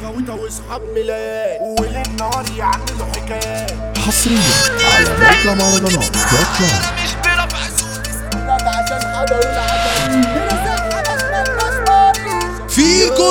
غويطة واصحاب ملايات وليل نهار يعملوا حكايات حصريا على موقع مهرجانات دوت كوم مش برفع صوت عشان حضروا فيكو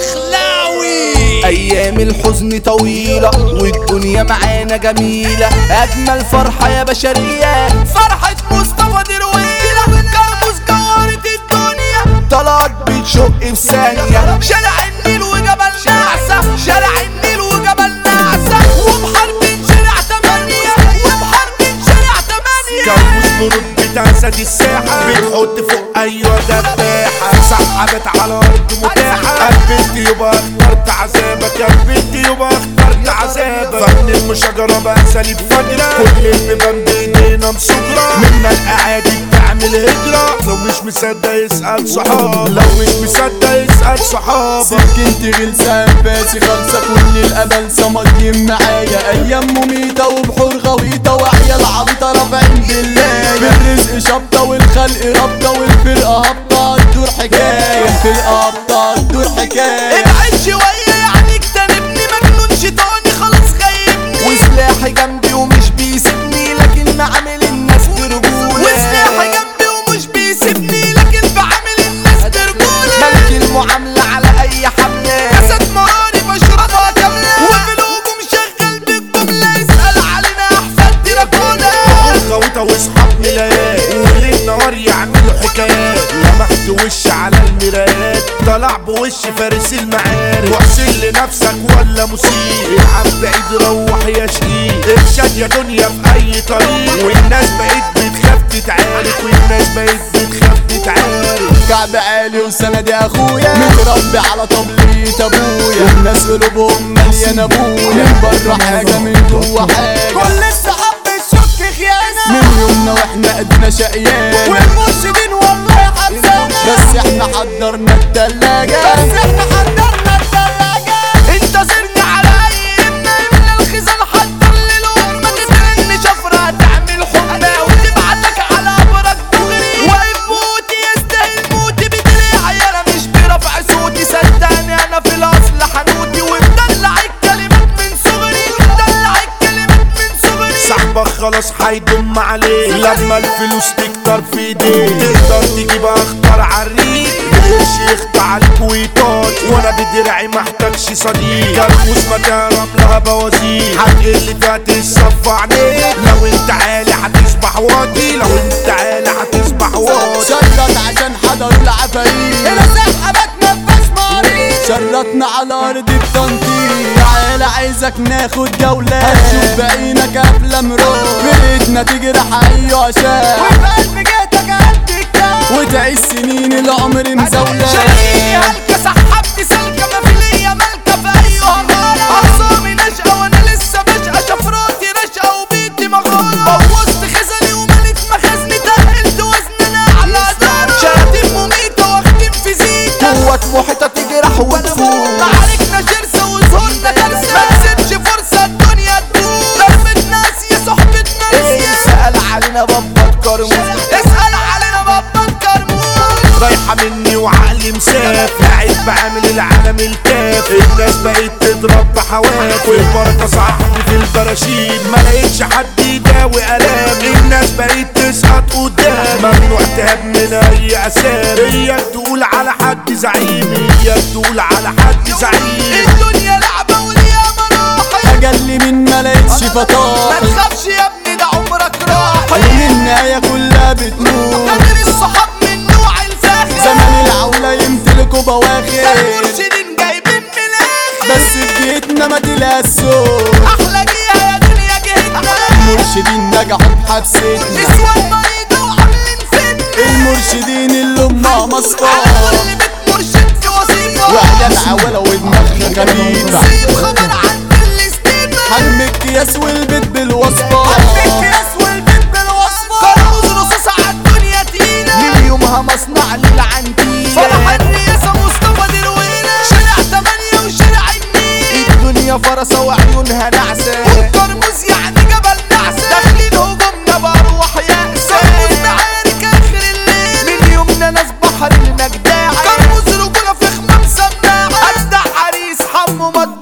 الدخلاوي ايام الحزن طويلة والدنيا معانا جميلة اجمل فرحة يا بشرية فرحة مصطفى درويلة كرموس جوهرة الدنيا طلعت بتشق في ثانية شارع النيل وجبل نعسة شارع النيل وجبل نعسة وبحرب شارع تمانية وبحرب شارع تمانية كابوس برود بتاسد الساحة بتحط فوق أيوة دباحة سحبت على أرض متاحة قبلت يبقى اخترت عذابك قبلت يبقى اخترت عذابك فن المشاجرة بقى سليب فجرة كل البيبان بإيدينا مسجرة منا الأعادي بتعمل هجرة لو مش مصدق يسأل صحاب لو مش مصدق يسأل صحابك سكنت غلسان باسي خالصة كل الأمل صمدين معايا أيام مميتة وبحور غويطة وعيال عبيطة رافعين بالله بالرزق شبطة والخلق رابطة والفرقة هابطة تدور حكاية الفرقة هابطة تدور حكاية ابعد شوية يعني اجتنبني مجنون شيطاني خلاص خيبني وسلاحي جنبي ومش بيسيبني لكن معامل الناس برجولة وسلاحي جنبي ومش بيسيبني لكن بعامل الناس برجولة ملك المعاملة على أي حملة جسد مراري بشربها كاملة وفي الهجوم شغال بالجملة يسأل علينا أحفاد دراكولا غوطة واصحاب ملايات وليل نهار يعملوا حكايات لمحت وش على المرايات طلع بوش فارس المعارك واحسن لنفسك ولا مسيء العب بعيد روح يا شقيق ارشاد يا دنيا في اي طريق والناس بقت بتخاف تتعارك والناس بقت بتخاف تتعارك كعب عالي وسندي اخويا متربي على طبلية ابويا الناس قلوبهم مليانة ابويا من بره حاجة من جوه حاجة كل الصحاب بتشك خيانة من يومنا واحنا قدنا شقيانة والمرشدين والله حبسانة بس احنا حضرنا التلاجة بس احنا حضرنا التلاجة انتظرني على اي امة من الخزان حضر للور ما تستنى شفرة تعمل حمى وتبعتك على ابرك دغري واقف موتي يستاهل موتي بدريعي انا مش برفع صوتي صدقني انا في الاصل حنوتي ومدلع الكلمات من صغري مدلع الكلمات من صغري صاحبك خلاص هيضم عليك لما الفلوس تكتر في ايديك تقدر تجيب اخطر عريك بقرش يخضع عليك ويطاط وانا بدرعي محتاجش صديق كرموس مكان لها بوازيك هتقل فيها تصفى عينيك لو انت عالي هتصبح واطي لو انت عالي هتصبح واطي شرط عشان حضروا العفاريت انا سابقة بتنفس مريض شرطنا على ارض التنطيط تعالى عايزك ناخد جولة هتشوف بعينك افلام روح بقيتنا تجرح اي عشان وفي قلب جيتك قد الكام وتعيش سنين العمر مزاولة شرقيني هلكة سحبت سلكة ما في ليا مالكة في أي هرارة أعصابي ناشئة وأنا لسه بشقى شفراتي راشقة وبيتي مغارة بوظت خزني ومليت مخازني تقلت وزن أنا على دارة شهادين مميتة واخدين في زيتة قوة محيطة تجرح وتفوت معاركنا شرسة وزهورنا كارثة ما تسيبش فرصة الدنيا تدور ضربة ناس يا صحبتنا نسيان اسأل علينا بابا كرموز اسأل علينا بابا كرموز رايحة مني وعقلي مساف قاعد بعمل العالم الكاف الناس بقت تضرب بحواف والبركة صاحبي في البراشيم ما لقيتش حد يداوي الام الناس بقت تسقط قدام ممنوع تهاب من اي اسام هي تقول على حد زعيم هي تقول على حد زعيم الدنيا لعبة وليها مراحل اجل من ما لقيتش ما فطاحل تخافش يا ابني ده عمرك راح النهاية كلها بتموت قادر الصحاب من نوع الفاخر زمن العولة يمتلكوا ده بواخر المرشدين جايبين من الاخر بس في بيتنا ما تلاسوش احلى جيها يا دنيا جهتنا المرشدين نجحوا بحبستنا نسوان مريضة وعاملين فتنة المرشدين اللي امها مصفى كل بيت مرشد في وظيفة وعيال عوالة ودماغها خفيفة سيب خبر عن الاستيفا حجم الكياس والبيت بالوصفة الكياس والبيت بالوصفة كرموز رصاصة عالدنيا تقيلة من يومها مصنع للعنتيلة فرح الرئاسة مصطفى درويلة شارع تمانية وشارع النيل الدنيا فرصة وعيونها نعسة والكرموز يعني جبل نعسة داخلين هجومنا بأرواح يأسة كرموز معارك آخر الليل من يومنا ناس بحر المجداعة كرموز رجولة في خمام سماعة أجدع عريس حمو مطبوع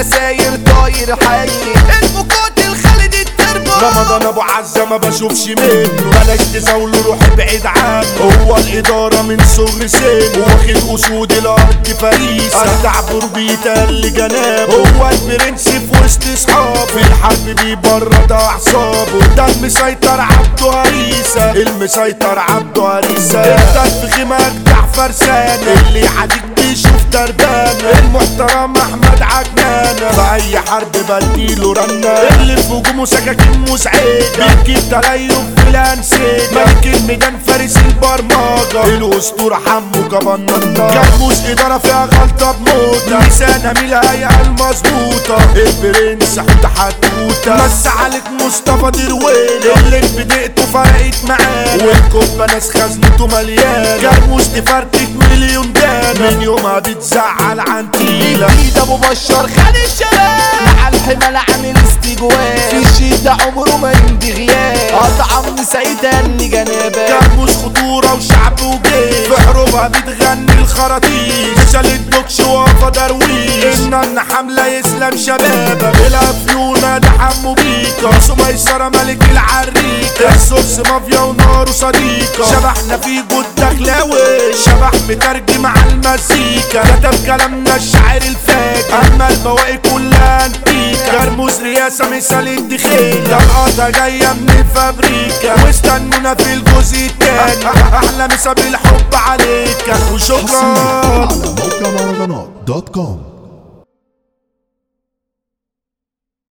ساير طاير حي المقاتل خالد التربو رمضان ابو عزة ما بشوفش منه بلاش تزاوله روح ابعد عنه هو الادارة من صغر سنه واخد اسود الارض فريسة تعبر بيتقل جنابه هو البرنس في وسط اصحابه في الحرب بيبرد اعصابه ده المسيطر عبده هريسة المسيطر عبده هريسة انت في خيمك جعفر سانة اللي يعاديك بيشوف تربانة المحترم احمد عجنانة في اي حرب بديله رنة اللي في هجومه سكاكين مسعدة بيجيب تليف في الانسجة ملك الميدان فارس البرمجة الاسطورة حمو كبنطة كرموس ادارة فيها غلطة بموتة لسانة من الهيئة المظبوطة البرنس حوت حتوتة مس عليك مصطفى درويل اللي بدقته فرقت معاه والكوبا ناس خزنته مليانة كرموس تفرتك مليون دانا من يومها بتزعل عن تيلة ايد ابو بشار خد الشباب مع الحمل عامل استجواب في الشدة عمره ما يمضي غياب اطعم سعيد اللي جنابك كرموس خطورة وشعب وجيش في حروبها بتغني الخراطيش مثل الدكش وقفة درويش إن حملة يسلم شبابك الأفيونة ده حمو بيكا سميسرة ملك العريكة السورس مافيا ونار صديقة شبحنا في جود دخلاوي شبح مترجم على المزيكا كتب كلامنا الشاعر الفاجر أما البواقي كلها انتيكا كرموز رياسة مثال الدخيل لقطة جاية من الفابريكا واستنونا في الجزء التاني أحلى مسا بالحب عليك وشكرا على موقع مهرجانات دوت كوم